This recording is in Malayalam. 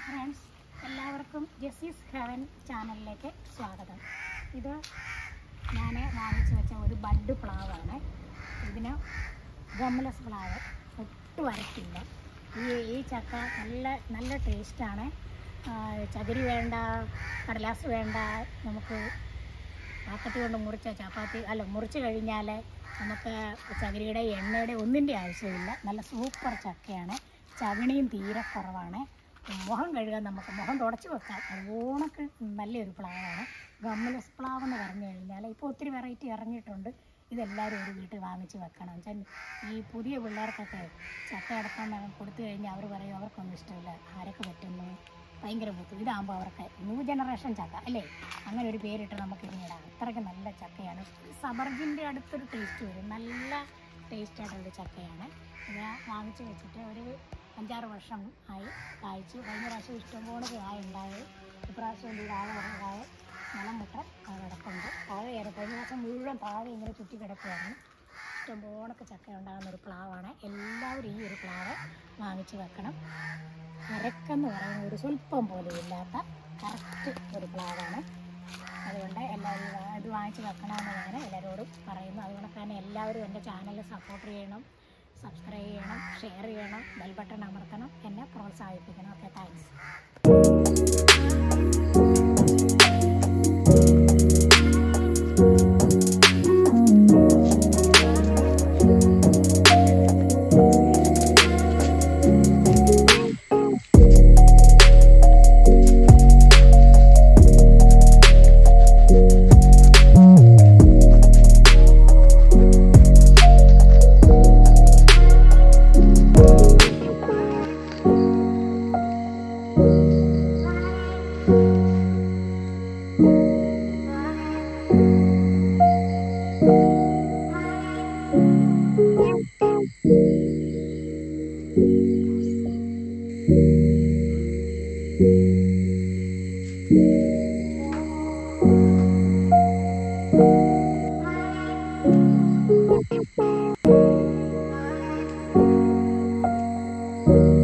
ഫ്രണ്ട്സ് എല്ലാവർക്കും ജെസ്സിസ് ഹെവൻ ചാനലിലേക്ക് സ്വാഗതം ഇത് ഞാൻ വാങ്ങിച്ചു വെച്ച ഒരു ബഡ് പ്ലാവാണ് ഇതിന് ഗംലസ് പ്ലാവ് ഒട്ടും അരക്കില്ല ഈ ഈ ചക്ക നല്ല നല്ല ടേസ്റ്റാണ് ചകിരി വേണ്ട കടലാസ് വേണ്ട നമുക്ക് പാക്കറ്റ് കൊണ്ട് മുറിച്ച ചപ്പാത്തി അല്ല മുറിച്ച് കഴിഞ്ഞാൽ നമുക്ക് ചകിരിയുടെ എണ്ണയുടെ ഒന്നിൻ്റെ ആവശ്യമില്ല നല്ല സൂപ്പർ ചക്കയാണ് ചകിണിയും തീരെ കുറവാണ് മുഖം കഴുകാൻ നമുക്ക് മുഖം തുടച്ച് വെക്കാം ഓണക്ക് നല്ലൊരു പ്ലാവാണ് ഗമ്മലസ് പ്ലാവ് എന്ന് പറഞ്ഞു കഴിഞ്ഞാൽ ഇപ്പോൾ ഒത്തിരി വെറൈറ്റി ഇറങ്ങിയിട്ടുണ്ട് ഇതെല്ലാവരും ഒരു വീട്ടിൽ വാങ്ങിച്ച് വെക്കണം വെച്ചാൽ ഈ പുതിയ പിള്ളേർക്കൊക്കെ ചക്ക അടക്കം കൊടുത്തു കഴിഞ്ഞാൽ അവർ പറയും അവർക്കൊന്നും ഇഷ്ടമില്ല ആരൊക്കെ പറ്റുന്നു ഭയങ്കര ബുദ്ധി ഇതാകുമ്പോൾ അവർക്ക് ന്യൂ ജനറേഷൻ ചക്ക അല്ലേ അങ്ങനെ ഒരു പേരിട്ട് നമുക്ക് ഇതിനിടാം അത്രയ്ക്ക് നല്ല ചക്കയാണ് സബർജിൻ്റെ അടുത്തൊരു ടേസ്റ്റ് വരും നല്ല ടേസ്റ്റ് ആയിട്ടുള്ള ചക്കയാണ് ഇത് വാങ്ങിച്ച് വെച്ചിട്ട് ഒരു അഞ്ചാറ് വർഷം ആയി കായ്ച്ച് കഴിഞ്ഞ പ്രാവശ്യം ഇഷ്ടംപോലെ കായ ഉണ്ടായത് ഇപ്രാവശ്യം എൻ്റെ താഴെ കുറേ കായ നിലമുട്ട കിടപ്പുണ്ട് താഴെ കയറി കഴിഞ്ഞ പ്രാവശ്യം മുഴുവൻ താഴെ ഇങ്ങനെ ചുറ്റി കിടക്കുകയായിരുന്നു ഇഷ്ടംപോലൊക്കെ ചക്ക ഉണ്ടാകുന്ന ഒരു പ്ലാവാണ് എല്ലാവരും ഈ ഒരു പ്ലാവ് വാങ്ങിച്ച് വെക്കണം അരക്കെന്ന് പറയുന്ന ഒരു സ്വല്പം പോലും ഇല്ലാത്ത കറക്റ്റ് ഒരു പ്ലാവാണ് അതുകൊണ്ട് എല്ലാവരും ഇത് വാ- ഇത് വാങ്ങിച്ച് വെക്കണമെന്ന് ഞാൻ എല്ലാവരോടും പറയുന്നു അതുകൊണ്ട് തന്നെ എല്ലാവരും എൻ്റെ ചാനൽ സപ്പോർട്ട് ചെയ്യണം സബ്സ്ക്രൈബ് ചെയ്യണം ഷെയർ ചെയ്യണം ബെൽ ബട്ടൺ അമർത്തണം എന്നെ പ്രോത്സാഹിപ്പിക്കണം ഓക്കെ താങ്ക്സ് Thank